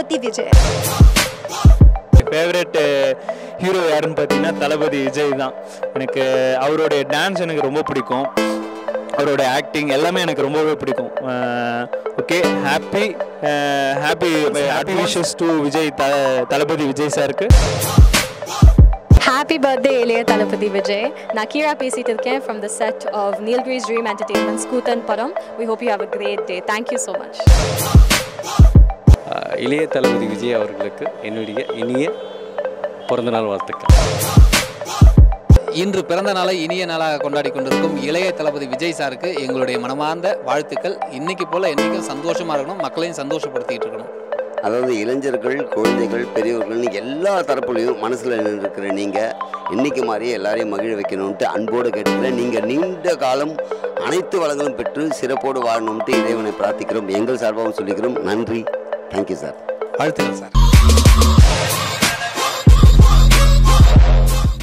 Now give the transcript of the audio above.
தளபதி Vijay favourite hero யாருன்னு பார்த்தீங்கன்னா தளபதி விஜய் தான் எனக்கு அவருடைய டான்ஸ் எனக்கு ரொம்ப பிடிக்கும் அவரோட ஆக்டிங் எல்லாமே எனக்கு ரொம்பவே பிடிக்கும் okay happy happy happy wishes to Vijay the Thalapathy Vijay சாருக்கு ஹாப்பி பர்த்டே இளைய தளபதி விஜய் நான் கீழா பேசிட்டு இருக்கேன் from the set of Nilgiris dream entertainment ஸ்கூத்தன் படம் we hope you have a great day thank you so much ah Ilaya Thalapathy Vijay அவர்களுக்கு என்னுடைய இனிய பிறந்தநாள் வாழ்த்துக்கள் இன்று பிறந்த நாளை இனிய நாளாக கொண்டாடி கொண்டிருக்கும் இளைய தளபதி விஜய் சாருக்கு எங்களுடைய மனமார்ந்த வாழ்த்துக்கள் இன்னைக்கு போல என்னைக்கும் சந்தோஷமா இருக்கணும் மக்களையும் சந்தோஷப்படுத்திட்டு இருக்கணும் அதாவது இளைஞர்கள் குழந்தைகள் பெரியவர்கள்னு எல்லா தரப்புலையும் மனசில் இருக்கிற நீங்கள் இன்னைக்கு மாதிரியே எல்லாரையும் மகிழ வைக்கணும்ட்டு அன்போடு கேட்டுக்கிறேன் நீங்கள் நீண்ட காலம் அனைத்து வளங்களும் பெற்று சிறப்போடு வாழணும்ட்டு இறைவனை பிரார்த்திக்கிறோம் எங்கள் சார்பாகவும் சொல்லிக்கிறோம் நன்றி தேங்க்யூ சார் வாழ்த்துக்கள் சார்